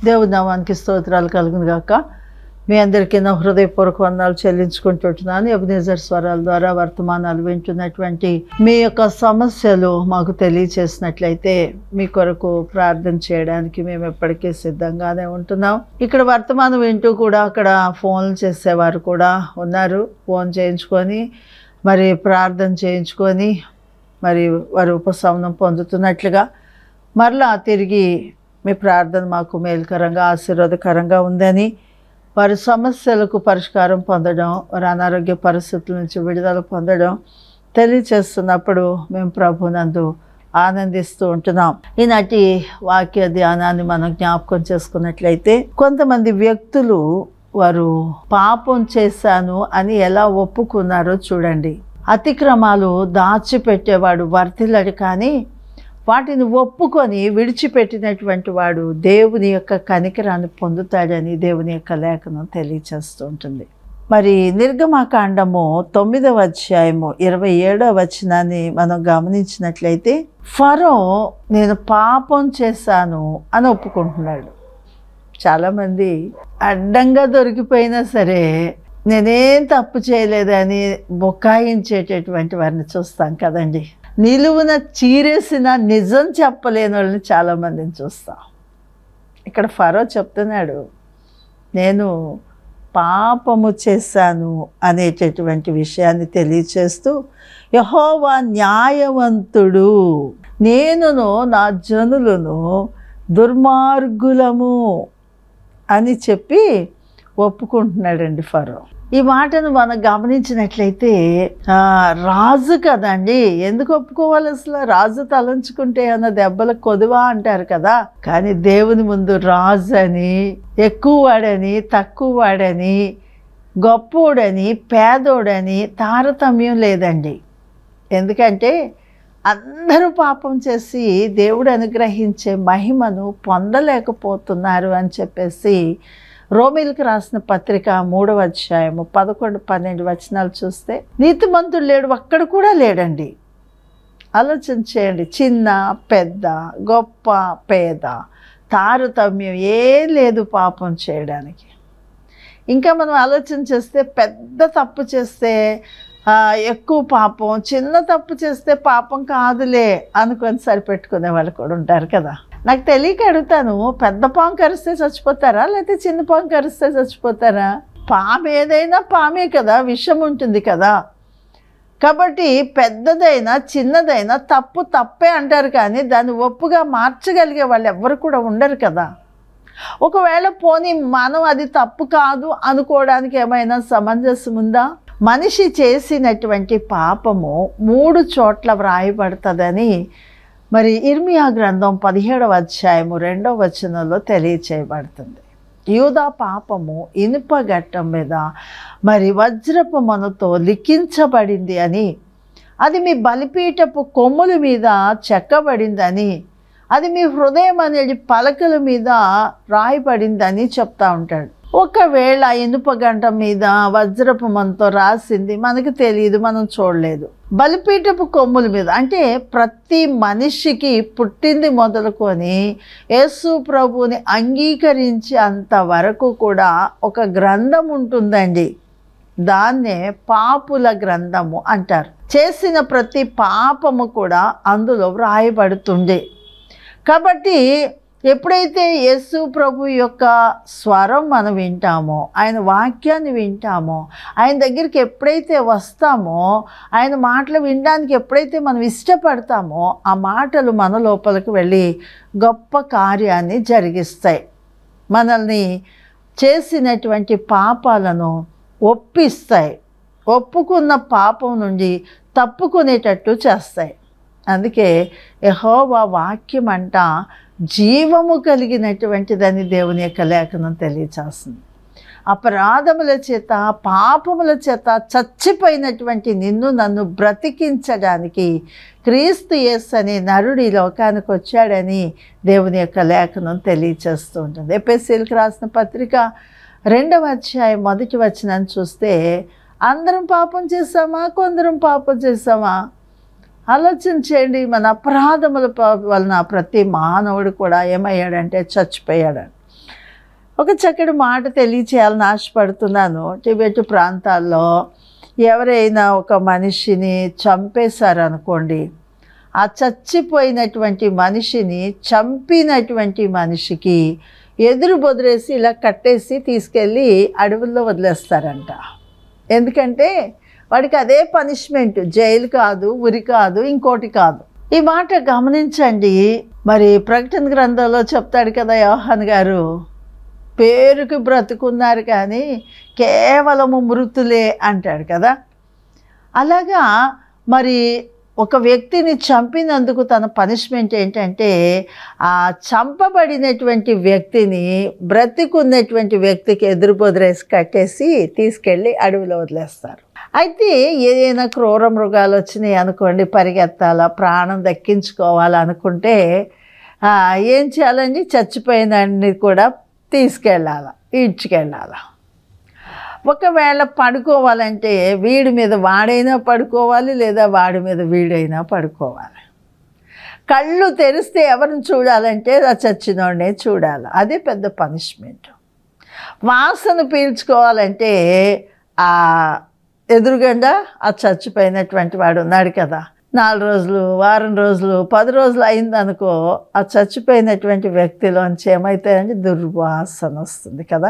దేవుని నామానికి స్తోత్రాలు కలుగును గాక మీ అందరికీ నా హృదయపూర్వక వందనాలు చెల్లించుకుంటుంటున్నాను ఎబినేజర్ స్వరాల ద్వారా వర్తమానాలు వింటున్నటువంటి మీ యొక్క సమస్యలు మాకు తెలియచేసినట్లయితే మీ కొరకు ప్రార్థన చేయడానికి మేము ఎప్పటికీ సిద్ధంగానే ఉంటున్నాం ఇక్కడ వర్తమానం వింటూ కూడా అక్కడ ఫోన్లు చేసేవారు కూడా ఉన్నారు ఫోన్ చేయించుకొని మరి ప్రార్థన చేయించుకొని మరి వారు ఉపశమనం పొందుతున్నట్లుగా మరలా తిరిగి మీ ప్రార్థన మాకు మేలుకరంగా ఆశీర్వాదకరంగా ఉందని వారి సమస్యలకు పరిష్కారం పొందడం వారి అనారోగ్య పరిస్థితుల నుంచి విడుదల పొందడం తెలియచేస్తున్నప్పుడు మేము ప్రభునందు ఆనందిస్తూ ఉంటున్నాం ఈనాటి వాక్య ధ్యానాన్ని మనం జ్ఞాపకం చేసుకున్నట్లయితే కొంతమంది వ్యక్తులు వారు పాపం చేశాను అని ఎలా ఒప్పుకున్నారో చూడండి అతిక్రమాలు దాచిపెట్టేవాడు వర్తిల్లడు కానీ వాటిని ఒప్పుకొని విడిచిపెట్టినటువంటి వాడు దేవుని యొక్క కనికరాన్ని పొందుతాడని దేవుని యొక్క లేఖనం తెలియచేస్తూ ఉంటుంది మరి నిర్గమాకాండము తొమ్మిదవ అధ్యాయము ఇరవై ఏడవ వచనాన్ని మనం గమనించినట్లయితే ఫరో నేను పాపం చేశాను అని ఒప్పుకుంటున్నాడు చాలామంది అడ్డంగా దొరికిపోయినా సరే నేనేం తప్పు చేయలేదని బొకాయించేటటువంటి వారిని చూస్తాం కదండి నిలువున చీరేసిన నిజం చెప్పలేని వాళ్ళని చాలామందిని చూస్తాం ఇక్కడ ఫరో చెప్తున్నాడు నేను పాపము చేశాను అనేటటువంటి విషయాన్ని తెలియచేస్తూ యహోవా న్యాయవంతుడు నేనును నా జనులను దుర్మార్గులము అని చెప్పి ఒప్పుకుంటున్నాడండి ఫరో ఈ మాటను మనం గమనించినట్లయితే ఆ, రాజు కదండి ఎందుకు ఒప్పుకోవాలి అసలు రాజు తలంచుకుంటే అన్న దెబ్బల కొదువా అంటారు కదా కానీ దేవుని ముందు రాజు అని ఎక్కువ వాడని తక్కువ వాడని గొప్పోడని పేదోడని తారతమ్యం లేదండి ఎందుకంటే అందరూ పాపం చేసి దేవుడు అనుగ్రహించే మహిమను పొందలేకపోతున్నారు అని చెప్పేసి రోమిల్కి రాసిన పత్రిక మూడవ అధ్యాయము పదకొండు పన్నెండు వచనాలు చూస్తే నీతిమంతుడు లేడు ఒక్కడ కూడా లేడండి ఆలోచన చేయండి చిన్న పెద్ద గొప్ప పేద తారతమ్యం ఏం లేదు పాపం చేయడానికి ఇంకా మనం ఆలోచన చేస్తే పెద్ద తప్పు చేస్తే ఆ, ఎక్కువ పాపం చిన్న తప్పు చేస్తే పాపం కాదులే అనుకొని సరిపెట్టుకునే వాళ్ళు కూడా ఉంటారు కదా నాకు తెలియక అడుగుతాను పెద్ద పాము కరిస్తే చచ్చిపోతారా లేకపోతే చిన్న పాము కరిస్తే చచ్చిపోతారా పాము ఏదైనా పామే కదా విషం ఉంటుంది కదా కాబట్టి పెద్దదైనా చిన్నదైనా తప్పు తప్పే అంటారు కానీ దాన్ని ఒప్పుగా మార్చగలిగే వాళ్ళు ఎవ్వరు కూడా ఉండరు కదా ఒకవేళ పోనీ మనం అది తప్పు కాదు అనుకోవడానికి ఏమైనా సమంజసం ఉందా మనిషి చేసినటువంటి పాపము మూడు చోట్ల వ్రాయబడుతుందని మరి ఇర్మియా గ్రంథం పదిహేడవ అధ్యాయము రెండవ వచనంలో తెలియచేయబడుతుంది యూదా పాపము ఇనుప ఘట్టం మీద మరి వజ్రపు మనతో లిఖించబడింది అని అది మీ బలిపీఠపు కొమ్ముల మీద చెక్కబడిందని అది మీ హృదయం అనేది పలకల మీద రాయబడిందని చెప్తా ఉంటాడు ఒకవేళ ఇనుప గంట మీద వజ్రపు మనతో రాసింది మనకు తెలియదు మనం చూడలేదు బలిపీఠపు కొమ్ముల మీద అంటే ప్రతి మనిషికి పుట్టింది మొదలుకొని యేసు ప్రభుని అంగీకరించి అంతవరకు కూడా ఒక గ్రంథం ఉంటుందండి దాన్నే పాపుల గ్రంథము అంటారు చేసిన ప్రతి పాపము కూడా అందులో వ్రాయబడుతుంది కాబట్టి ఎప్పుడైతే యేసు ప్రభు యొక్క స్వరం మనం వింటామో ఆయన వాక్యాన్ని వింటామో ఆయన దగ్గరికి ఎప్పుడైతే వస్తామో ఆయన మాటలు వినడానికి ఎప్పుడైతే మనం ఇష్టపడతామో ఆ మాటలు మన లోపలికి వెళ్ళి గొప్ప కార్యాన్ని జరిగిస్తాయి మనల్ని చేసినటువంటి పాపాలను ఒప్పిస్తాయి ఒప్పుకున్న పాపం నుండి తప్పుకునేటట్టు చేస్తాయి అందుకే యహోవా వాక్యం అంట జీవము కలిగినటువంటిదని దేవుని యొక్క లేఖనం తెలియచేస్తుంది అపరాధముల చేత పాపముల చేత చచ్చిపోయినటువంటి నిన్ను నన్ను బ్రతికించడానికి క్రీస్తు యేసు అనే నరుడు ఈ లోకానికి వచ్చాడని దేవుని యొక్క లేఖనం తెలియచేస్తూ ఉంటుంది ఎపిఎస్సీలకు రాసిన పత్రిక రెండవ అధ్యాయం మొదటి వచనాన్ని చూస్తే అందరం పాపం చేసామా కొందరం పాపం చేసామా ఆలోచన చేయండి మన అపరాధముల ప- వలన ప్రతి మానవుడు కూడా ఏమయ్యాడంటే చచ్చిపోయాడు ఒక చక్కటి మాట తెలియచేయాలని ఆశపడుతున్నాను టిబెట్ ప్రాంతాల్లో ఎవరైనా ఒక మనిషిని చంపేశారనుకోండి ఆ చచ్చిపోయినటువంటి మనిషిని చంపినటువంటి మనిషికి ఎదురు బొదిరేసి ఇలా కట్టేసి తీసుకెళ్ళి అడవుల్లో వదిలేస్తారంట ఎందుకంటే వాడికి అదే పనిష్మెంట్ జైలు కాదు ఉరి కాదు ఇంకోటి కాదు ఈ మాట గమనించండి మరి ప్రకటన గ్రంథంలో చెప్తాడు కదా యోహాన్ గారు పేరుకు బ్రతుకున్నారు కానీ కేవలము మృతులే అంటాడు కదా అలాగా మరి ఒక వ్యక్తిని చంపినందుకు తన పనిష్మెంట్ ఏంటంటే ఆ చంపబడినటువంటి వ్యక్తిని బ్రతికున్నటువంటి వ్యక్తికి ఎదురు బొదిరేసి కట్టేసి తీసుకెళ్ళి అడవిలో వదిలేస్తారు అయితే ఏదైనా క్రూర మృగాలు వచ్చినాయి అనుకోండి పరిగెత్తాలా ప్రాణం దక్కించుకోవాలనుకుంటే ఆ, ఏం చేయాలండి చచ్చిపోయినన్ని కూడా తీసుకెళ్ళాల ఈడ్చుకెళ్ళాలా ఒకవేళ పడుకోవాలంటే వీడి మీద వాడైనా పడుకోవాలి లేదా వాడి మీద వీడైనా పడుకోవాలి కళ్ళు తెరిస్తే ఎవరిని చూడాలంటే ఆ చచ్చినోడనే చూడాలి అదే పెద్ద పనిష్మెంట్ వాసన పీల్చుకోవాలంటే ఆ ఎదురుగండా ఆ చచ్చిపోయినటువంటి వాడు ఉన్నాడు కదా నాలుగు రోజులు వారం రోజులు పది రోజులు అయిందనుకో ఆ చచ్చిపోయినటువంటి వ్యక్తిలోంచి ఏమైతాయంటే దుర్వాసన వస్తుంది కదా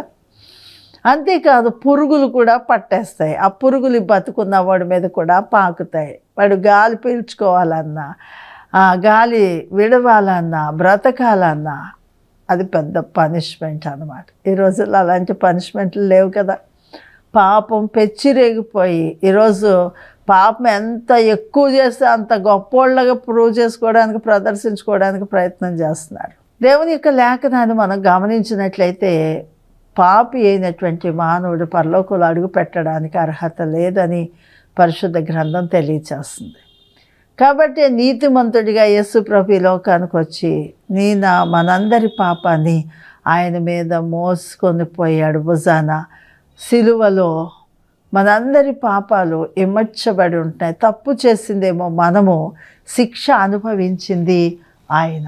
అంతేకాదు పురుగులు కూడా పట్టేస్తాయి ఆ పురుగులు బతుకున్న వాడి మీద కూడా పాకుతాయి వాడు గాలి పీల్చుకోవాలన్నా ఆ గాలి విడవాలన్నా బ్రతకాలన్నా అది పెద్ద పనిష్మెంట్ అనమాట ఈ రోజుల్లో అలాంటి పనిష్మెంట్లు లేవు కదా పాపం పెచ్చిరేగిపోయి ఈరోజు పాపం ఎంత ఎక్కువ చేస్తే అంత గొప్పోళ్ళగా ప్రూవ్ చేసుకోవడానికి ప్రదర్శించుకోవడానికి ప్రయత్నం చేస్తున్నారు దేవుని యొక్క లేఖనాన్ని మనం గమనించినట్లయితే పాపి అయినటువంటి మానవుడు పరలోకంలో అడుగు పెట్టడానికి అర్హత లేదని పరిశుద్ధ గ్రంథం తెలియచేస్తుంది కాబట్టి నీతిమంతుడిగా యేసు ప్రభు ఈ లోకానికి వచ్చి నీ నా మనందరి పాపాన్ని ఆయన మీద మోసుకొని పోయాడు భుజాన సిలువలో మనందరి పాపాలు ఇమర్చబడి ఉంటాయి తప్పు చేసిందేమో మనము శిక్ష అనుభవించింది ఆయన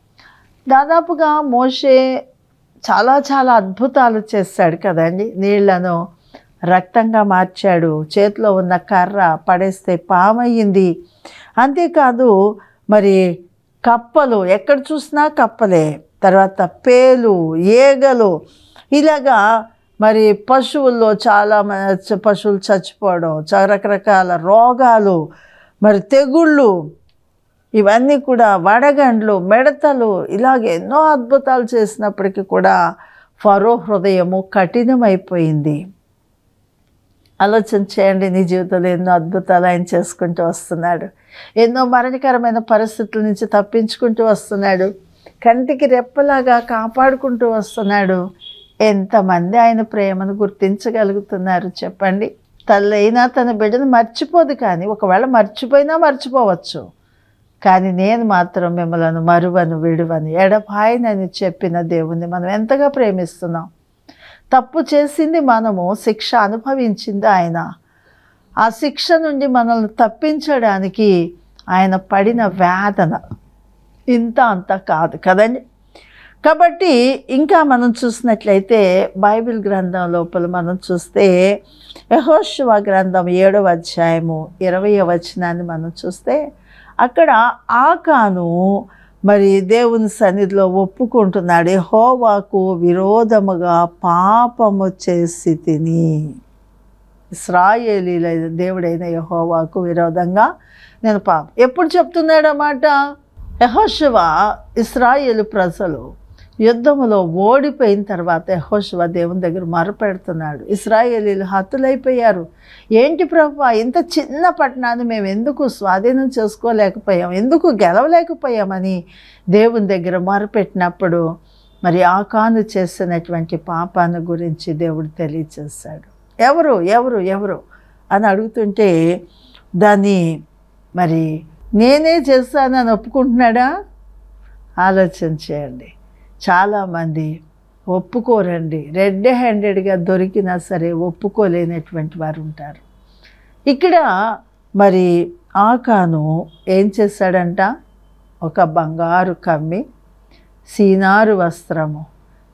దాదాపుగా మోషే చాలా చాలా అద్భుతాలు చేశాడు కదండి నీళ్లను రక్తంగా మార్చాడు చేతిలో ఉన్న కర్ర పడేస్తే పామయ్యింది అంతేకాదు మరి కప్పలు ఎక్కడ చూసినా కప్పలే తర్వాత పేలు ఏగలు ఇలాగా మరి పశువుల్లో చాలా మ- చ- పశువులు చచ్చిపోవడం చ- రకరకాల రోగాలు మరి తెగుళ్ళు ఇవన్నీ కూడా వడగండ్లు మిడతలు ఇలాగ ఎన్నో అద్భుతాలు చేసినప్పటికీ కూడా ఫరో హృదయము కఠినమైపోయింది ఆలోచన చేయండి నీ జీవితంలో ఎన్నో అద్భుతాలు ఆయన చేసుకుంటూ వస్తున్నాడు ఎన్నో మరణకరమైన పరిస్థితుల నుంచి తప్పించుకుంటూ వస్తున్నాడు కంటికి రెప్పలాగా కాపాడుకుంటూ వస్తున్నాడు ఎంతమంది ఆయన ప్రేమను గుర్తించగలుగుతున్నారు చెప్పండి తల్లి అయినా తన బిడ్డను మర్చిపోదు కానీ ఒకవేళ మర్చిపోయినా మర్చిపోవచ్చు కానీ నేను మాత్రం మిమ్మల్ని మరువను విడువను ఎడపాయనని చెప్పిన దేవుణ్ణి మనం ఎంతగా ప్రేమిస్తున్నాం తప్పు చేసింది మనము శిక్ష అనుభవించింది ఆయన ఆ శిక్ష నుండి మనల్ని తప్పించడానికి ఆయన పడిన వేదన ఇంత అంత కాదు కదండి కాబట్టి ఇంకా మనం చూసినట్లయితే బైబిల్ గ్రంథం లోపల మనం చూస్తే యహోశివ గ్రంథం ఏడవ అధ్యాయము ఇరవై వచనాన్ని మనం చూస్తే అక్కడ ఆకాను మరి దేవుని సన్నిధిలో ఒప్పుకుంటున్నాడు యెహోవాకు విరోధముగా పాపము చేసి తిని ఇస్రాయేలీల దేవుడైన యహోవాకు విరోధంగా నేను పాపం ఎప్పుడు చెప్తున్నాడు అన్నమాట యహోశివ ఇస్రాయేలు ప్రజలు యుద్ధములో ఓడిపోయిన తర్వాత యహోశివ దేవుని దగ్గర మొరపెడుతున్నాడు ఇస్రాయేలీలు హతులైపోయారు ఏంటి ప్రభు ఇంత చిన్న పట్టణాన్ని మేము ఎందుకు స్వాధీనం చేసుకోలేకపోయాం ఎందుకు గెలవలేకపోయామని దేవుని దగ్గర మొరపెట్టినప్పుడు మరి ఆకాను చేసినటువంటి పాపాన్ని గురించి దేవుడు తెలియచేశాడు ఎవరు ఎవరు ఎవరు అని అడుగుతుంటే దాన్ని మరి నేనే చేస్తానని ఒప్పుకుంటున్నాడా ఆలోచన చేయండి చాలామంది ఒప్పుకోరండి రెడ్ హ్యాండెడ్గా దొరికినా సరే ఒప్పుకోలేనటువంటి వారు ఉంటారు ఇక్కడ మరి ఆకాను ఏం చేశాడంట ఒక బంగారు కమ్మి సీనారు వస్త్రము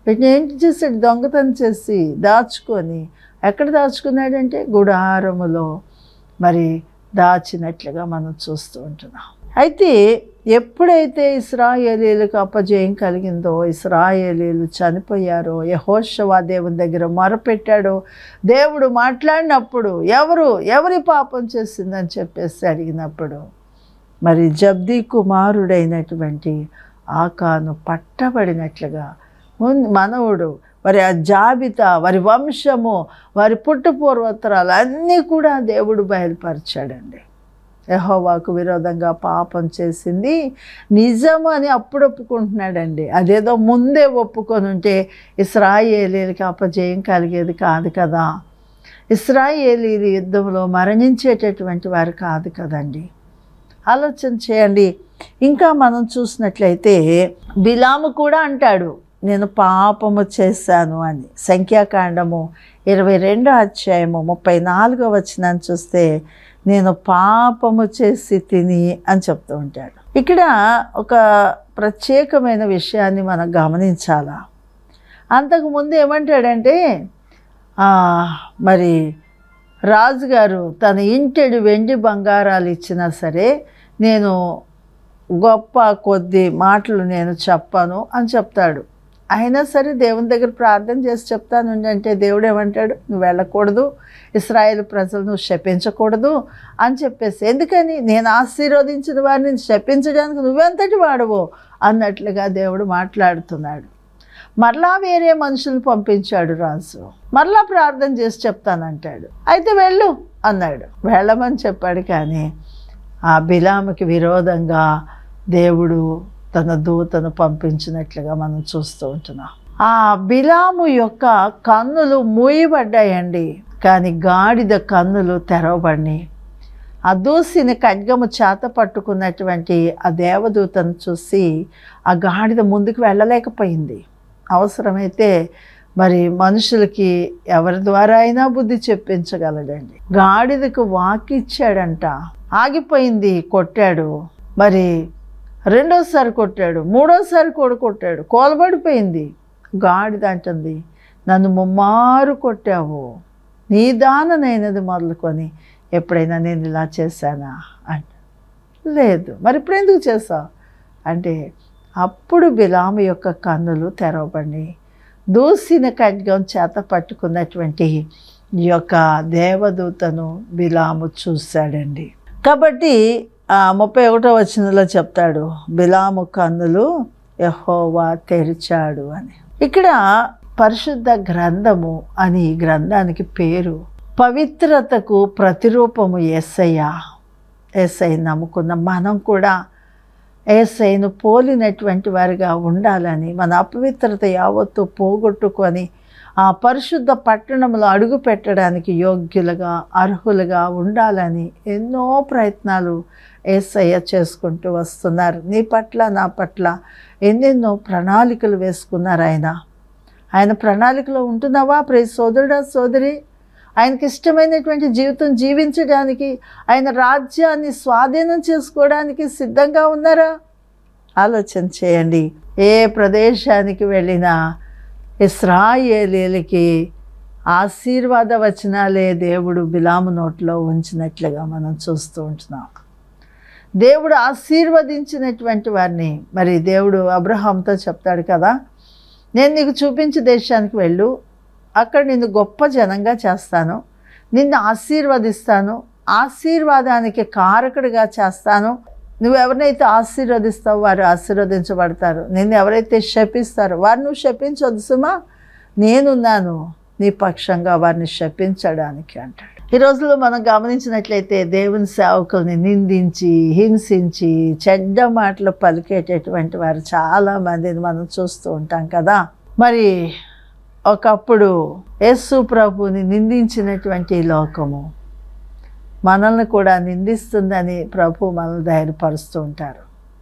వీటిని ఏంటి చేశాడు దొంగతనం చేసి దాచుకొని ఎక్కడ దాచుకున్నాడంటే గుడారములో మరి దాచినట్లుగా మనం చూస్తూ ఉంటున్నాం అయితే ఎప్పుడైతే ఇస్రాయేలీలకు అపజయం కలిగిందో ఇస్రాయేలీలు చనిపోయారో యహోషవా దేవుని దగ్గర మొరపెట్టాడో దేవుడు మాట్లాడినప్పుడు ఎవరు ఎవరి పాపం చేసిందని చెప్పేసి అడిగినప్పుడు మరి జబ్దీ కుమారుడైనటువంటి ఆకాను పట్టబడినట్లుగా మున్- మనవుడు వారి ఆ జాబితా వారి వంశము వారి పుట్టు పూర్వోత్తరాలు అన్నీ కూడా దేవుడు బయలుపరిచాడండి యెహోవాకు విరోధంగా పాపం చేసింది నిజం అని అప్పుడు ఒప్పుకుంటున్నాడండి అదేదో ముందే ఒప్పుకొని ఉంటే ఇస్రాయేలీలకి అపజయం కలిగేది కాదు కదా ఇస్రాయేలీలు యుద్ధంలో మరణించేటటువంటి వారు కాదు కదండి ఆలోచన చేయండి ఇంకా మనం చూసినట్లయితే బిలాము కూడా అంటాడు నేను పాపము చేశాను అని సంఖ్యాకాండము ఇరవై రెండో అధ్యాయము ముప్పై నాలుగో వచనాన్ని చూస్తే నేను పాపము చేసి తిని అని చెప్తూ ఉంటాడు ఇక్కడ ఒక ప్రత్యేకమైన విషయాన్ని మనం గమనించాలా అంతకుముందు ఏమంటాడంటే ఆ, మరి రాజుగారు తన ఇంటెడు వెండి బంగారాలు ఇచ్చినా సరే నేను గొప్ప కొద్ది మాటలు నేను చెప్పను అని చెప్తాడు అయినా సరే దేవుని దగ్గర ప్రార్థన చేసి చెప్తాను అంటే దేవుడు ఏమంటాడు నువ్వు వెళ్ళకూడదు ఇస్రాయేల్ ప్రజలు నువ్వు శపించకూడదు అని చెప్పేసి ఎందుకని నేను ఆశీర్వదించిన వారిని శపించడానికి నువ్వెంతటి వాడవో అన్నట్లుగా దేవుడు మాట్లాడుతున్నాడు మరలా వేరే మనుషులు పంపించాడు రాజు మరలా ప్రార్థన చేసి చెప్తానంటాడు అయితే వెళ్ళు అన్నాడు వెళ్ళమని చెప్పాడు కానీ ఆ బిలాముకి విరోధంగా దేవుడు తన దూతను పంపించినట్లుగా మనం చూస్తూ ఉంటున్నాం ఆ బిలాము యొక్క కన్నులు మూయబడ్డాయండి కానీ గాడిద కన్నులు తెరవబడినాయి ఆ దూసిన ఖడ్గము చేత పట్టుకున్నటువంటి ఆ దేవదూతను చూసి ఆ గాడిద ముందుకు వెళ్ళలేకపోయింది అవసరమైతే మరి మనుషులకి ఎవరి ద్వారా అయినా బుద్ధి చెప్పించగలడండి గాడిదకు వాకిచ్చాడంట ఆగిపోయింది కొట్టాడు మరి రెండోసారి కొట్టాడు మూడోసారి కూడా కొట్టాడు కోలబడిపోయింది గాడిద అంటుంది నన్ను ముమ్మారు కొట్టావు నీ దాననైనది మొదలుకొని ఎప్పుడైనా నేను ఇలా చేశానా అంట లేదు మరి ఇప్పుడు ఎందుకు చేసావు అంటే అప్పుడు బిలాము యొక్క కన్నులు తెరవబడి దూసిన ఖడ్గం చేత పట్టుకున్నటువంటి ఈ యొక్క దేవదూతను బిలాము చూశాడండి కాబట్టి ఆ ముప్పై ఒకటో వచనంలో చెప్తాడు బిలాము కన్నులు యహోవా తెరిచాడు అని ఇక్కడ పరిశుద్ధ గ్రంథము అని ఈ గ్రంథానికి పేరు పవిత్రతకు ప్రతిరూపము ఎస్ఐయ ఎస్ఐ నమ్ముకున్న మనం కూడా ఏసైను పోలినటువంటి వారిగా ఉండాలని మన అపవిత్రత యావత్తు పోగొట్టుకొని ఆ పరిశుద్ధ పట్టణంలో అడుగు పెట్టడానికి యోగ్యులుగా అర్హులుగా ఉండాలని ఎన్నో ప్రయత్నాలు ఏసయ్య చేసుకుంటూ వస్తున్నారు నీ పట్ల నా పట్ల ఎన్నెన్నో ప్రణాళికలు వేసుకున్నారు ఆయన ఆయన ప్రణాళికలో ఉంటున్నావా ప్రియ సోదరుడా సోదరి ఆయనకి ఇష్టమైనటువంటి జీవితం జీవించడానికి ఆయన రాజ్యాన్ని స్వాధీనం చేసుకోవడానికి సిద్ధంగా ఉన్నారా ఆలోచన చేయండి ఏ ప్రదేశానికి వెళ్ళినా ఇస్రాయేలీలకి ఆశీర్వాద వచనాలే దేవుడు బిలాము నోట్లో ఉంచినట్లుగా మనం చూస్తూ ఉంటున్నాం దేవుడు ఆశీర్వదించినటువంటి వారిని మరి దేవుడు అబ్రహాంతో చెప్తాడు కదా నేను నీకు చూపించే దేశానికి వెళ్ళు అక్కడ నిన్ను గొప్ప జనంగా చేస్తాను నిన్ను ఆశీర్వదిస్తాను ఆశీర్వాదానికి కారకుడిగా చేస్తాను నువ్వు ఎవరినైతే ఆశీర్వదిస్తావో వారు ఆశీర్వదించబడతారు నిన్ను ఎవరైతే శపిస్తారో వారు నువ్వు శపించొద్దు సుమా నేనున్నాను నీ పక్షంగా వారిని శపించడానికి అంటాడు ఈ రోజుల్లో మనం గమనించినట్లయితే దేవుని సేవకుల్ని నిందించి హింసించి చెడ్డ మాటలు పలికేటటువంటి వారు చాలా మందిని మనం చూస్తూ ఉంటాం కదా మరి ఒకప్పుడు యేసు ప్రభుని నిందించినటువంటి ఈ లోకము మనల్ని కూడా నిందిస్తుందని ప్రభు మనల్ని ధైర్యపరుస్తూ ఉంటారు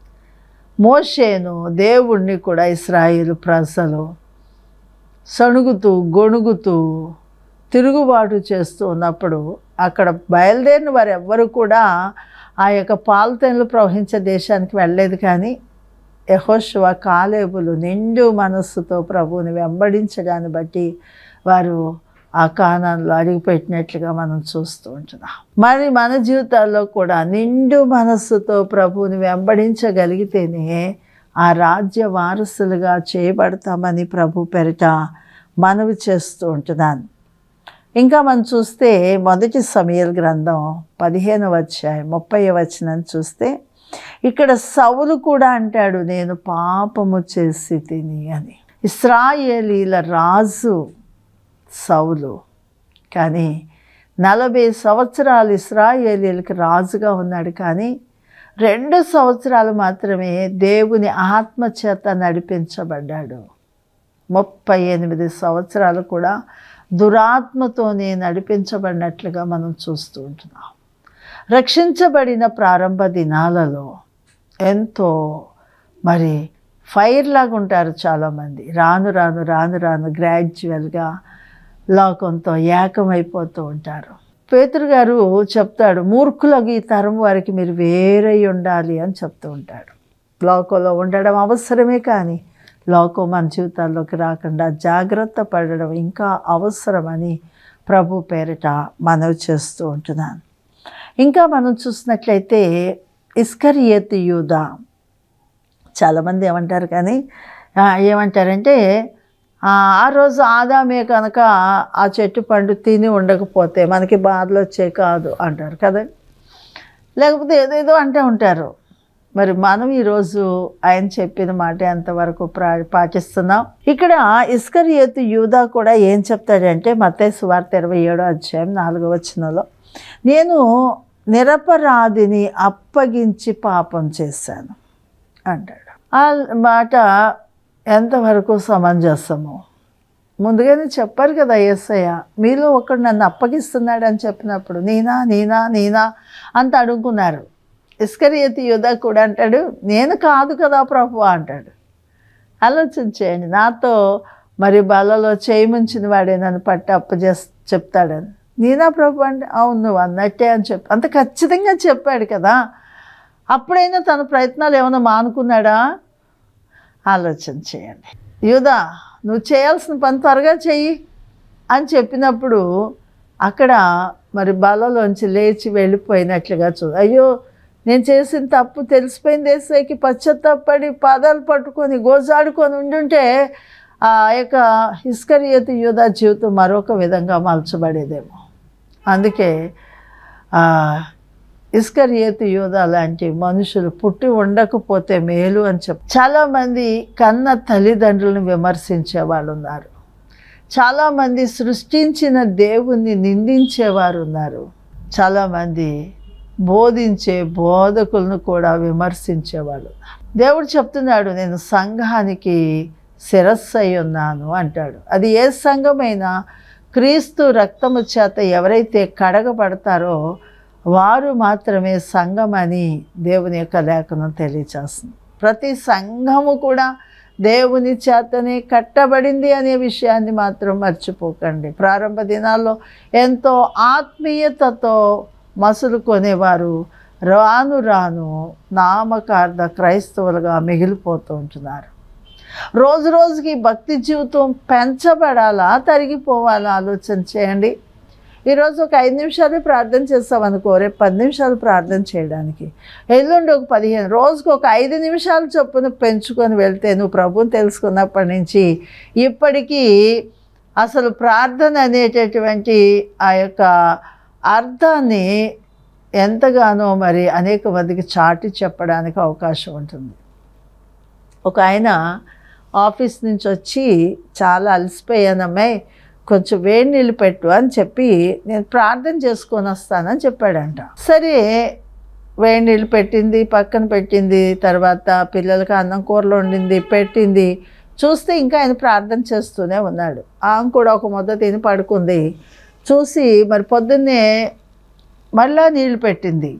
మోషేను దేవుణ్ణి కూడా ఇస్రాయిల్ ప్రజలు సణుగుతూ గొణుగుతూ తిరుగుబాటు చేస్తూ ఉన్నప్పుడు అక్కడ బయలుదేరిన వారు ఎవ్వరు కూడా ఆ యొక్క పాలతేనలు ప్రవహించే దేశానికి వెళ్ళలేదు కానీ యహోశివ కాలేబులు నిండు మనస్సుతో ప్రభువుని వెంబడించడాన్ని బట్టి వారు ఆ కాణంలో అడుగుపెట్టినట్లుగా మనం చూస్తూ ఉంటున్నాం మరి మన జీవితాల్లో కూడా నిండు మనస్సుతో ప్రభువుని వెంబడించగలిగితేనే ఆ రాజ్య వారసులుగా చేయబడతామని ప్రభు పెరట మనవి చేస్తూ ఉంటున్నాను ఇంకా మనం చూస్తే మొదటి సమయల్ గ్రంథం పదిహేను అధ్యాయం ముప్పై వచనం చూస్తే ఇక్కడ సౌలు కూడా అంటాడు నేను పాపము చేసి తిని అని ఇస్రాయేలీల రాజు సౌలు కానీ నలభై సంవత్సరాలు ఇస్రాయేలీలకు రాజుగా ఉన్నాడు కానీ రెండు సంవత్సరాలు మాత్రమే దేవుని ఆత్మ చేత నడిపించబడ్డాడు ముప్పై ఎనిమిది సంవత్సరాలు కూడా దురాత్మతోనే నడిపించబడినట్లుగా మనం చూస్తూ ఉంటున్నాం రక్షించబడిన ప్రారంభ దినాలలో ఎంతో మరి ఫైర్ లాగా ఉంటారు చాలామంది రాను రాను రాను రాను గ్రాడ్యువల్గా లోకంతో ఏకమైపోతూ ఉంటారు పేతురు గారు చెప్తాడు మూర్ఖులకు ఈ తరం వారికి మీరు వేరై ఉండాలి అని చెప్తూ ఉంటాడు లోకంలో ఉండడం అవసరమే కానీ లోకం మన జీవితాల్లోకి రాకుండా జాగ్రత్త పడడం ఇంకా అవసరమని ప్రభు పేరిట మనవి చేస్తూ ఉంటున్నాను ఇంకా మనం చూసినట్లయితే ఇస్కరియత్ యూద చాలామంది ఏమంటారు కానీ ఆ, ఏమంటారంటే ఆ ఆ రోజు ఆదామే కనుక ఆ చెట్టు పండు తిని ఉండకపోతే మనకి బాధలు వచ్చే కాదు అంటారు కదా లేకపోతే ఏదేదో అంటూ ఉంటారు మరి మనం ఈరోజు ఆయన చెప్పిన మాట ఎంతవరకు ప్రా పాటిస్తున్నాం ఇక్కడ ఇస్కరియతు యూదా కూడా ఏం చెప్తాడంటే మత్తయి సువార్త ఇరవై ఏడో అధ్యాయం నాలుగో వచనంలో నేను నిరపరాధిని అప్పగించి పాపం చేశాను అంటాడు ఆ మాట ఎంతవరకు సమంజసము ముందుగానే చెప్పారు కదా యేసయ్య మీలో ఒకడు నన్ను అప్పగిస్తున్నాడు అని చెప్పినప్పుడు నేనా నేనా నేనా అంత అడుగుకున్నారు ఇస్కరియతి యుధ కూడా అంటాడు నేను కాదు కదా ప్రభు అంటాడు ఆలోచించేయండి నాతో మరి బలలో చేయముంచిన వాడే నన్ను పట్టి అప్పజేస్ చెప్తాడని నేనా ప్రభు అంటే అవును నువ్వు అన్నట్టే అని చెప్పి అంత ఖచ్చితంగా చెప్పాడు కదా అప్పుడైనా తన ప్రయత్నాలు ఏమైనా మానుకున్నాడా ఆలోచన చేయండి యూదా నువ్వు చేయాల్సిన పని త్వరగా చెయ్యి అని చెప్పినప్పుడు అక్కడ మరి బలలోంచి లేచి వెళ్ళిపోయినట్లుగా చూ అయ్యో నేను చేసిన తప్పు తెలిసిపోయింది ఏసైకి పశ్చాత్తాపడి పాదాలు పట్టుకొని గోజాడుకొని ఉండుంటే ఆ యొక్క ఇస్కరియత యూదా జీవితం మరొక విధంగా మలచబడేదేమో అందుకే ఆ, ఇస్కరియేతు యోధ లాంటి మనుషులు పుట్టి ఉండకపోతే మేలు అని చెప్పి చాలామంది కన్న తల్లిదండ్రులను విమర్శించే వాళ్ళు ఉన్నారు చాలామంది సృష్టించిన దేవుణ్ణి నిందించేవారు ఉన్నారు చాలామంది బోధించే బోధకులను కూడా విమర్శించేవాళ్ళు ఉన్నారు. దేవుడు చెప్తున్నాడు నేను సంఘానికి శిరస్సు అయి ఉన్నాను అంటాడు అది ఏ సంఘమైనా క్రీస్తు రక్తము చేత ఎవరైతే కడగబడతారో వారు మాత్రమే సంఘం అని దేవుని యొక్క లేఖనం తెలియచేస్తుంది ప్రతి సంఘము కూడా దేవుని చేతనే కట్టబడింది అనే విషయాన్ని మాత్రం మర్చిపోకండి ప్రారంభ దినాల్లో ఎంతో ఆత్మీయతతో మసులు కొనేవారు రాను రాను నామకార్థ క్రైస్తవులుగా మిగిలిపోతూ ఉంటున్నారు రోజు రోజుకి భక్తి జీవితం పెంచబడాలా తరిగిపోవాలా ఆలోచన చేయండి ఈరోజు ఒక ఐదు నిమిషాలు ప్రార్థన చేస్తాం అనుకో రేపు పది నిమిషాలు ప్రార్థన చేయడానికి ఎల్లుండి ఒక పదిహేను రోజుకు ఒక ఐదు నిమిషాలు చొప్పున పెంచుకొని వెళ్తే నువ్వు ప్రభుని తెలుసుకున్నప్పటి నుంచి ఇప్పటికీ అసలు ప్రార్థన అనేటటువంటి ఆ యొక్క అర్థాన్ని ఎంతగానో మరి అనేక మందికి చాటి చెప్పడానికి అవకాశం ఉంటుంది ఒక ఆయన ఆఫీస్ నుంచి వచ్చి చాలా అలసిపోయానమ్మాయి కొంచెం వేడి నీళ్ళు పెట్టు అని చెప్పి నేను ప్రార్థన చేసుకొని వస్తానని చెప్పాడంట సరే వేడి నీళ్ళు పెట్టింది పక్కన పెట్టింది తర్వాత పిల్లలకి అన్నం కూరలు వండింది పెట్టింది చూస్తే ఇంకా ఆయన ప్రార్థన చేస్తూనే ఉన్నాడు ఆమె కూడా ఒక ముద్ద తిని పడుకుంది చూసి మరి పొద్దున్నే మళ్ళా నీళ్ళు పెట్టింది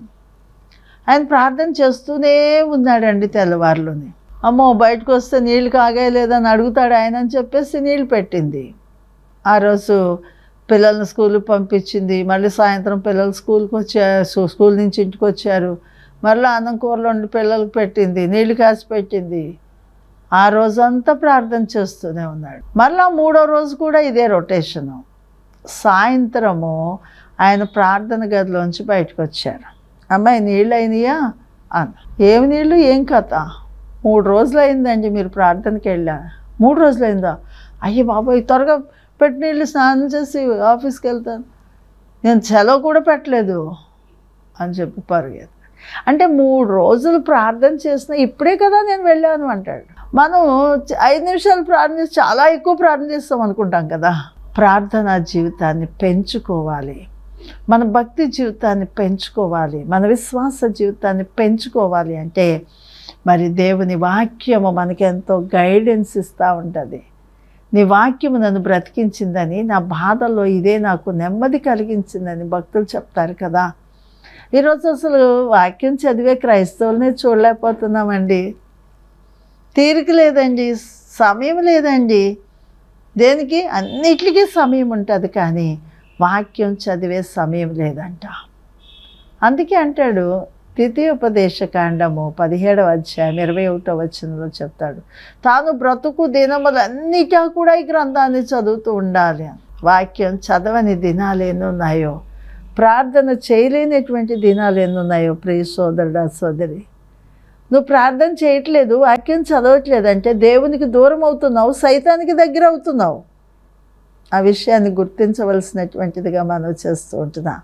ఆయన ప్రార్థన చేస్తూనే ఉన్నాడండి తెల్లవారులోని అమ్మో బయటకు వస్తే నీళ్ళు కాగలేదని అడుగుతాడు ఆయన అని చెప్పేసి నీళ్ళు పెట్టింది ఆ రోజు పిల్లల్ని స్కూల్కి పంపించింది మళ్ళీ సాయంత్రం పిల్లలు స్కూల్కి వచ్చారు స్కూల్ నుంచి ఇంటికి వచ్చారు మరలా అన్నం కూరలు వండి పిల్లలకు పెట్టింది నీళ్లు కాసి పెట్టింది ఆ రోజంతా ప్రార్థన చేస్తూనే ఉన్నాడు మరలా మూడో రోజు కూడా ఇదే రొటేషను సాయంత్రము ఆయన ప్రార్థన గదిలోంచి బయటకు వచ్చారు అమ్మాయి నీళ్ళు అయినాయా అన్న ఏమి నీళ్ళు ఏం కథ మూడు రోజులు అయిందండి మీరు ప్రార్థనకి వెళ్ళా మూడు రోజులు అయిందా అయ్యి బాబాయ్ త్వరగా పెట్టి నీళ్ళు స్నానం చేసి ఆఫీస్కి వెళ్తాను నేను సెలవు కూడా పెట్టలేదు అని చెప్పి పరిగెత్తాడు అంటే మూడు రోజులు ప్రార్థన చేసిన ఇప్పుడే కదా నేను వెళ్ళాను అంటాడు మనం చ- ఐదు నిమిషాలు ప్రార్థన చేసి చాలా ఎక్కువ ప్రార్థన చేస్తాం అనుకుంటాం కదా ప్రార్థనా జీవితాన్ని పెంచుకోవాలి మన భక్తి జీవితాన్ని పెంచుకోవాలి మన విశ్వాస జీవితాన్ని పెంచుకోవాలి అంటే మరి దేవుని వాక్యము మనకి ఎంతో గైడెన్స్ ఇస్తూ ఉంటుంది నీ వాక్యము నన్ను బ్రతికించిందని నా బాధల్లో ఇదే నాకు నెమ్మది కలిగించిందని భక్తులు చెప్తారు కదా ఈరోజు అసలు వాక్యం చదివే క్రైస్తవులనే చూడలేకపోతున్నామండి తీరిక లేదండి సమయం లేదండి దేనికి అన్నిటికీ సమయం ఉంటుంది కానీ వాక్యం చదివే సమయం లేదంట అందుకే అంటాడు ద్వితీయోపదేశ కాండము పదిహేడవ అధ్యాయం ఇరవై ఒకటో వచనంలో చెప్తాడు తాను బ్రతుకు దినములన్నిటా కూడా ఈ గ్రంథాన్ని చదువుతూ ఉండాలి వాక్యం చదవని దినాలు ఎన్నున్నాయో ప్రార్థన చేయలేనటువంటి దినాలు ఎన్నున్నాయో ప్రియ సోదరుడా సోదరి నువ్వు ప్రార్థన చేయట్లేదు వాక్యం చదవట్లేదు అంటే దేవునికి దూరం అవుతున్నావు సైతానికి దగ్గర అవుతున్నావు ఆ విషయాన్ని గుర్తించవలసినటువంటిదిగా మనం చేస్తూ ఉంటున్నా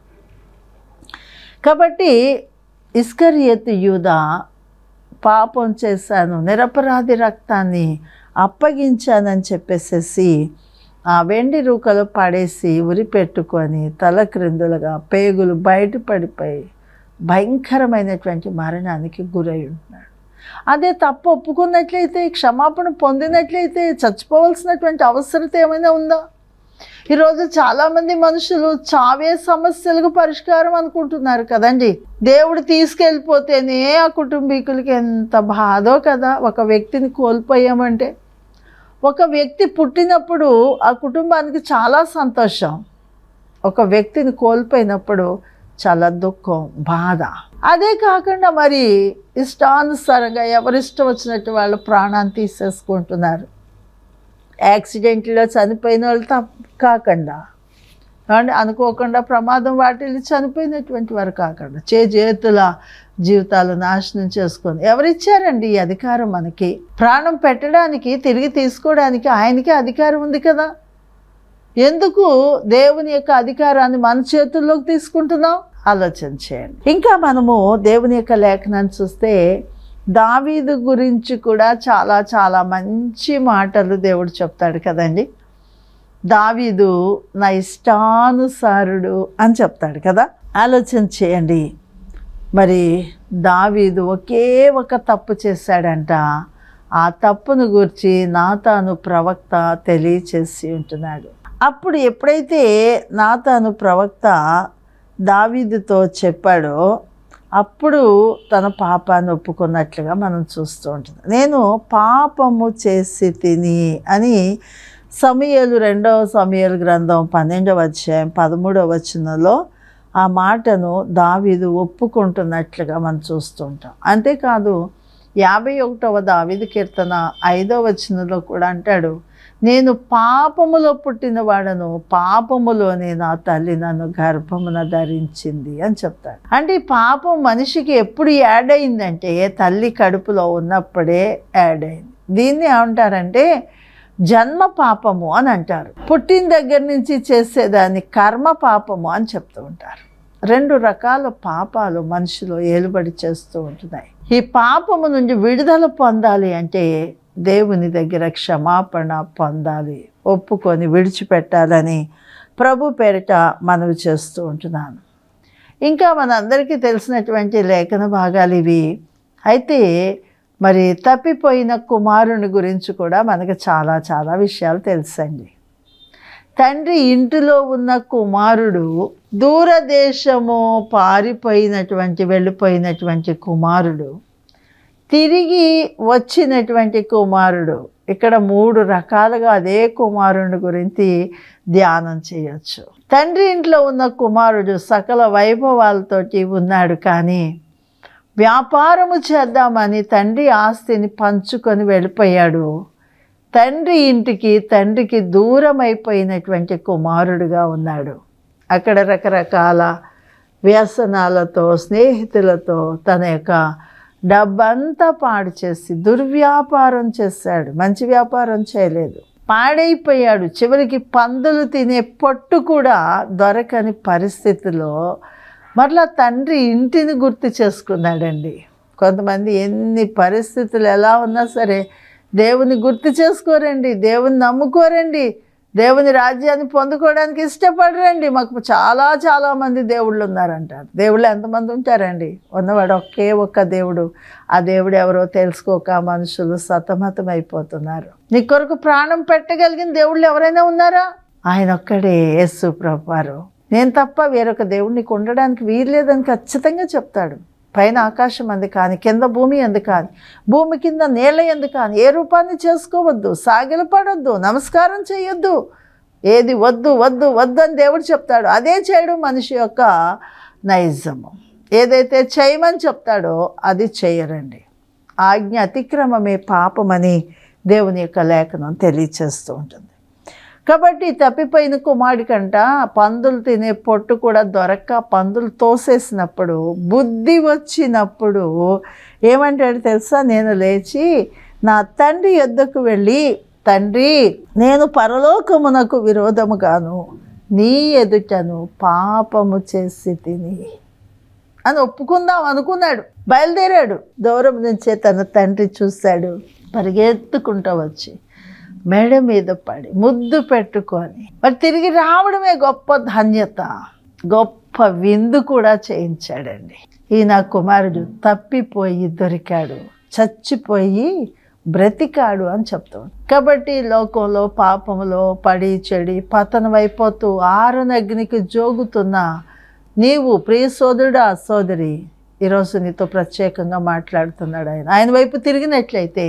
కాబట్టి ఇస్కరియత్ యూద పాపం చేశాను నిరపరాధి రక్తాన్ని అప్పగించానని చెప్పేసేసి ఆ వెండి రూకలు పడేసి ఉరి పెట్టుకొని తల క్రిందులుగా పేగులు బయటపడిపోయి భయంకరమైనటువంటి మరణానికి గురై ఉంటున్నాడు అదే తప్పు ఒప్పుకున్నట్లయితే క్షమాపణ పొందినట్లయితే చచ్చిపోవలసినటువంటి అవసరత ఏమైనా ఉందా ఈరోజు చాలామంది మనుషులు చావే సమస్యలకు పరిష్కారం అనుకుంటున్నారు కదండి దేవుడు తీసుకెళ్ళిపోతేనే ఆ కుటుంబీకులకి ఎంత బాధో కదా ఒక వ్యక్తిని కోల్పోయామంటే ఒక వ్యక్తి పుట్టినప్పుడు ఆ కుటుంబానికి చాలా సంతోషం ఒక వ్యక్తిని కోల్పోయినప్పుడు చాలా దుఃఖం బాధ అదే కాకుండా మరి ఇష్టానుసారంగా ఎవరిష్టం వచ్చినట్టు వాళ్ళ ప్రాణాన్ని తీసేసుకుంటున్నారు యాక్సిడెంట్లో చనిపోయిన వాళ్ళు తప్ప కాకుండా ఏమండి అనుకోకుండా ప్రమాదం వాటిల్లి చనిపోయినటువంటి వారు కాకుండా చే చేతుల జీవితాలు నాశనం చేసుకొని ఎవరిచ్చారండి ఈ అధికారం మనకి ప్రాణం పెట్టడానికి తిరిగి తీసుకోవడానికి ఆయనకే అధికారం ఉంది కదా ఎందుకు దేవుని యొక్క అధికారాన్ని మన చేతుల్లోకి తీసుకుంటున్నాం ఆలోచన చేయండి ఇంకా మనము దేవుని యొక్క లేఖనాన్ని చూస్తే దావీదు గురించి కూడా చాలా చాలా మంచి మాటలు దేవుడు చెప్తాడు కదండి దావీదు నా ఇష్టానుసారుడు అని చెప్తాడు కదా ఆలోచన చేయండి మరి దావీదు ఒకే ఒక తప్పు చేశాడంట ఆ తప్పును గురించి నాతాను ప్రవక్త తెలియచేసి ఉంటున్నాడు అప్పుడు ఎప్పుడైతే నాతాను ప్రవక్త దావీదుతో చెప్పాడో అప్పుడు తన పాపాన్ని ఒప్పుకున్నట్లుగా మనం చూస్తూ ఉంటుంది నేను పాపము చేసి తిని అని సమయలు రెండవ సమయలు గ్రంథం పన్నెండవ అధ్యాయం పదమూడవ వచనంలో ఆ మాటను దావీదు ఒప్పుకుంటున్నట్లుగా మనం చూస్తుంటాం అంతేకాదు యాభై ఒకటవ దావీదు కీర్తన ఐదవ వచనంలో కూడా అంటాడు నేను పాపములో పుట్టినవాడను పాపములోనే నా తల్లి నన్ను గర్భమున ధరించింది అని చెప్తాడు అంటే ఈ పాపం మనిషికి ఎప్పుడు యాడ్ అయిందంటే తల్లి కడుపులో ఉన్నప్పుడే యాడ్ అయింది దీన్ని ఏమంటారంటే జన్మ పాపము అని అంటారు పుట్టిన దగ్గర నుంచి చేసేదాన్ని కర్మ పాపము అని చెప్తూ ఉంటారు రెండు రకాల పాపాలు మనుషులు ఏలుబడి చేస్తూ ఉంటున్నాయి ఈ పాపము నుండి విడుదల పొందాలి అంటే దేవుని దగ్గర క్షమాపణ పొందాలి ఒప్పుకొని విడిచిపెట్టాలని ప్రభు పేరిట మనవి చేస్తూ ఉంటున్నాను ఇంకా మనందరికీ తెలిసినటువంటి లేఖన భాగాలు ఇవి అయితే మరి తప్పిపోయిన కుమారుని గురించి కూడా మనకు చాలా చాలా విషయాలు తెలుసండి తండ్రి ఇంటిలో ఉన్న కుమారుడు దూరదేశము పారిపోయినటువంటి వెళ్ళిపోయినటువంటి కుమారుడు తిరిగి వచ్చినటువంటి కుమారుడు ఇక్కడ మూడు రకాలుగా అదే కుమారుని గురించి ధ్యానం చేయొచ్చు తండ్రి ఇంట్లో ఉన్న కుమారుడు సకల వైభవాలతోటి ఉన్నాడు కానీ వ్యాపారము చేద్దామని తండ్రి ఆస్తిని పంచుకొని వెళ్ళిపోయాడు తండ్రి ఇంటికి తండ్రికి దూరం అయిపోయినటువంటి కుమారుడుగా ఉన్నాడు అక్కడ రకరకాల వ్యసనాలతో స్నేహితులతో తన యొక్క డబ్బంతా పాడు చేసి దుర్వ్యాపారం చేశాడు మంచి వ్యాపారం చేయలేదు పాడైపోయాడు చివరికి పందులు తినే పొట్టు కూడా దొరకని పరిస్థితిలో మరలా తండ్రి ఇంటిని గుర్తు చేసుకున్నాడండి కొంతమంది ఎన్ని పరిస్థితులు ఎలా ఉన్నా సరే దేవుని గుర్తు చేసుకోరండి దేవుని నమ్ముకోరండి దేవుని రాజ్యాన్ని పొందుకోవడానికి ఇష్టపడరండి మాకు చాలా చాలా మంది దేవుళ్ళు ఉన్నారంటారు దేవుళ్ళు ఎంతమంది ఉంటారండి ఉన్నవాడు ఒకే ఒక్క దేవుడు ఆ దేవుడు ఎవరో తెలుసుకోక మనుషులు సతమతం అయిపోతున్నారు నీ కొరకు ప్రాణం పెట్టగలిగిన దేవుళ్ళు ఎవరైనా ఉన్నారా ఆయన ఒక్కడే యేసు ప్రభువారు నేను తప్ప వేరొక దేవుడు నీకు ఉండడానికి వీల్లేదని ఖచ్చితంగా చెప్తాడు పైన ఆకాశం అంది కానీ కింద భూమి ఎందు కానీ భూమి కింద నీళ్ళ ఎందు కానీ ఏ రూపాన్ని చేసుకోవద్దు సాగిలపడొద్దు నమస్కారం చేయొద్దు ఏది వద్దు వద్దు వద్దు అని దేవుడు చెప్తాడు అదే చేయడం మనిషి యొక్క నైజము ఏదైతే చేయమని చెప్తాడో అది చేయరండి ఆజ్ఞ అతిక్రమమే పాపమని దేవుని యొక్క లేఖనం తెలియచేస్తూ ఉంటుంది కాబట్టి తప్పిపోయిన కుమారుడి కంట పందులు తినే పొట్టు కూడా దొరక్క పందులు తోసేసినప్పుడు బుద్ధి వచ్చినప్పుడు ఏమంటాడు తెలుసా నేను లేచి నా తండ్రి యొద్దకు వెళ్ళి తండ్రి నేను పరలోకమునకు విరోధముగాను నీ ఎదుటను పాపము చేసి తిని అని ఒప్పుకుందాం అనుకున్నాడు బయలుదేరాడు దూరం నుంచే తన తండ్రి చూశాడు పరిగెత్తుకుంటూ వచ్చి మెడ మీద పడి ముద్దు పెట్టుకొని మరి తిరిగి రావడమే గొప్ప ధన్యత గొప్ప విందు కూడా చేయించాడండి ఈ నా కుమారుడు తప్పిపోయి దొరికాడు చచ్చిపోయి బ్రతికాడు అని చెప్తాం కాబట్టి లోకంలో పాపములో పడి చెడి పతనమైపోతూ ఆరునగ్నికి జోగుతున్న నీవు ప్రియ సోదరుడా సోదరి ఈరోజు నీతో ప్రత్యేకంగా మాట్లాడుతున్నాడు ఆయన ఆయన వైపు తిరిగినట్లయితే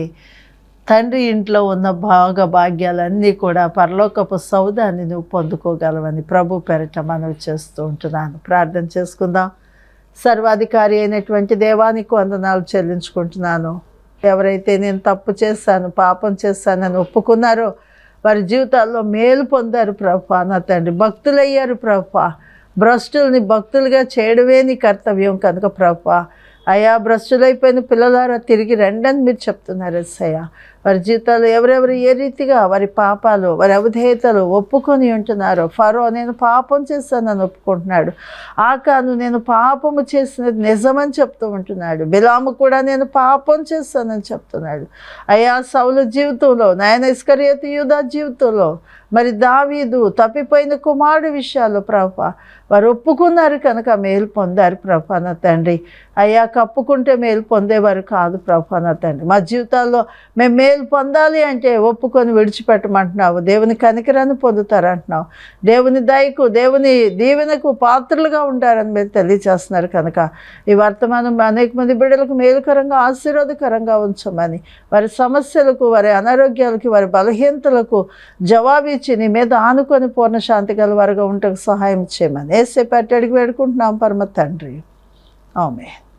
తండ్రి ఇంట్లో ఉన్న భాగ భాగ్యాలన్నీ కూడా పరలోకపు సౌదాన్ని నువ్వు పొందుకోగలవని ప్రభు పెరట మనవి చేస్తూ ఉంటున్నాను ప్రార్థన చేసుకుందాం సర్వాధికారి అయినటువంటి దేవానికి వందనాలు చెల్లించుకుంటున్నాను ఎవరైతే నేను తప్పు చేశాను పాపం చేశానని ఒప్పుకున్నారో వారి జీవితాల్లో మేలు పొందారు ప్రభా నా తండ్రి భక్తులయ్యారు ప్రభా భ్రష్టుల్ని భక్తులుగా చేయడమే నీ కర్తవ్యం కనుక ప్రభా అయా భ్రష్టులైపోయిన పిల్లలారా తిరిగి రండని మీరు చెప్తున్నారు ఎస్సయ్య వారి జీవితాలు ఎవరెవరు ఏ రీతిగా వారి పాపాలు వారి అవధేయతలు ఒప్పుకొని ఉంటున్నారో ఫరో నేను పాపం చేస్తానని ఒప్పుకుంటున్నాడు ఆకాను నేను పాపము చేసినది నిజమని చెప్తూ ఉంటున్నాడు బిలాము కూడా నేను పాపం చేస్తానని చెప్తున్నాడు అయా సౌల జీవితంలో నాయన ఇస్కరియత యూదా జీవితంలో మరి దావీదు తప్పిపోయిన కుమారుడు విషయాలు ప్రభ వారు ఒప్పుకున్నారు కనుక మేలు పొందారు ప్రభా నా తండ్రి అయ్యా కప్పుకుంటే మేలు పొందేవారు కాదు ప్రభా నా తండ్రి మా జీవితాల్లో మేము మేలు పొందాలి అంటే ఒప్పుకొని విడిచిపెట్టమంటున్నావు దేవుని కనికరాన్ని పొందుతారంటున్నావు దేవుని దయకు దేవుని దీవెనకు పాత్రలుగా ఉంటారని మీరు తెలియచేస్తున్నారు కనుక ఈ వర్తమానం అనేక మంది బిడ్డలకు మేలుకరంగా ఆశీర్వాదకరంగా ఉంచమని వారి సమస్యలకు వారి అనారోగ్యాలకి వారి బలహీనతలకు జవాబిచ్చి నీ మీద ఆనుకొని పూర్ణ శాంతి గల వారుగా ఉండటకు సహాయం చేయమని ఏసే పెట్టి అడిగి వేడుకుంటున్నాం పరమ తండ్రి ఆమె